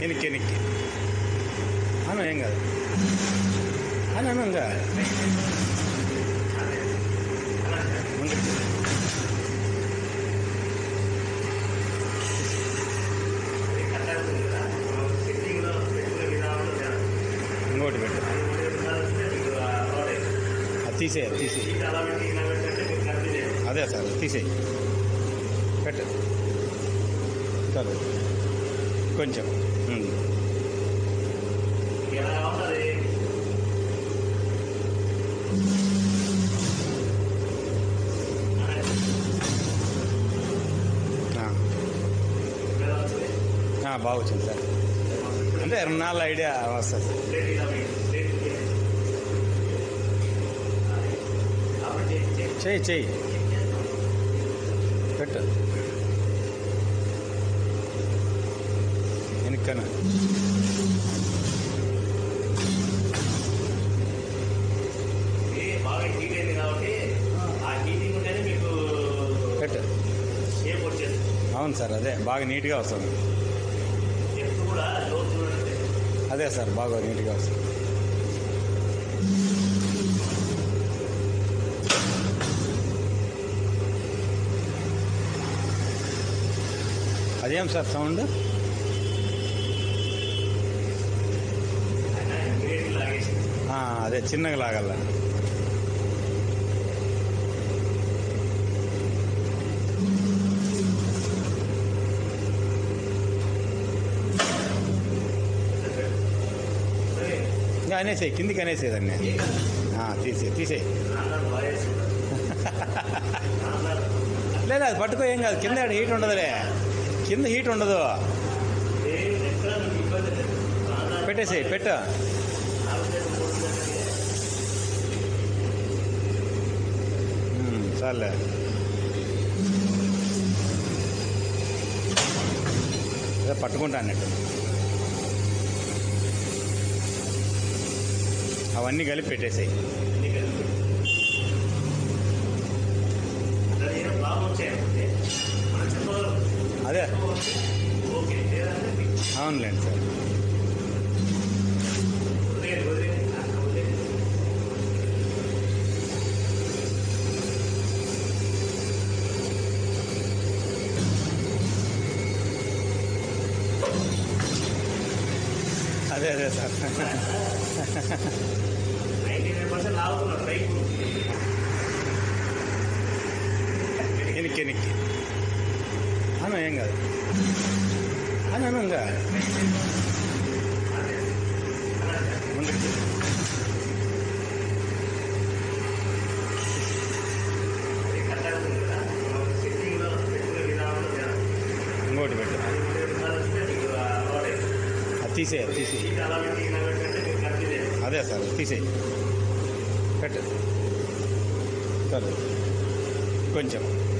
ఎనిక్కి ఎనిక్కి అను ఏం కాదు అని అను ఇంకా ముందుకు. ఇంకోటి పెట్టు అది తీసేయి అది తీసేయి అదే సార్ తీసేయి పెట్టు చాలు కొంచెం ఉమ్. ఆ. ఆ, బాగా వచ్చింది సార్ అంటే రెండు నాలుగు ఐడియా వస్తుంది చెయ్యి చెయ్యి పెట్టు వెనక్కన బాగా హీట్ అయింది కాబట్టి ఆ హీటింగ్ ఉంటేనే మీకు పెట్టు షేప్ వచ్చేస్తుంది అవును సార్ అదే బాగా నీట్గా వస్తుంది ఎప్పుడు కూడా లోతు చూడండి అదే సార్ బాగా నీట్గా వస్తుంది అదేం సార్ సౌండ్ ఆయన ఇమీడియట్లీ లాగేసి ఆ, అదే చిన్నగా లాగల సరే ఇంకా అనేసేయి కిందికి అనేసేయి దాన్ని ఆ, తీసేయి తీసేయి నాన్నగారు బాగా చేస్తున్నారు నాన్నగారు లేదు అది పట్టుకో ఏం కాదు కింద హీట్ ఉండదులే కింద హీట్ ఉండదు ఏం ఎక్కడ మీకు ఇబ్బంది లేదు నాన్నగారు పెట్టేసేయి పెట్టు ఆరోగ్యం పోతుందంటే ఉమ్, చాలే అదే పట్టుకుంటా అన్నట్టు అవన్నీ కలిపి పెట్టేసాయి నీకు అట్లా ఏం ప్రాబ్లమ్స్ చేయకపోతే మనం చెప్పగలం అదే ఓకే లేదంటే మీకు అవునులేండి సార్ వదిలేయండి వదిలేయండి అట్లా వదిలేయండి అదే అదే సార్ నైంటీ నైన్ పర్సెంట్ లాగుతున్నారు పైకి ఎనిక్కి ఎనిక్కి అను ఏం కాదు అని అను ఇంకా ముందుకు. అది కరెక్ట్గా ఉంది కదా మనం సెట్టింగ్లో పెట్టుకునే విధానంలో చేయాలి. ఇంకోటి పెట్టు అది ఉండే విధానం వస్తే మీకు అలవాటు అవుతుంది. అది తీసేయి అది తీసేయి సీట్ అలా పెట్టి ఇలా పెట్టంటే మీకు కరెక్ట్ చేయాలి. అదే సార్ తీసేయి పెట్టు చాలు కొంచెం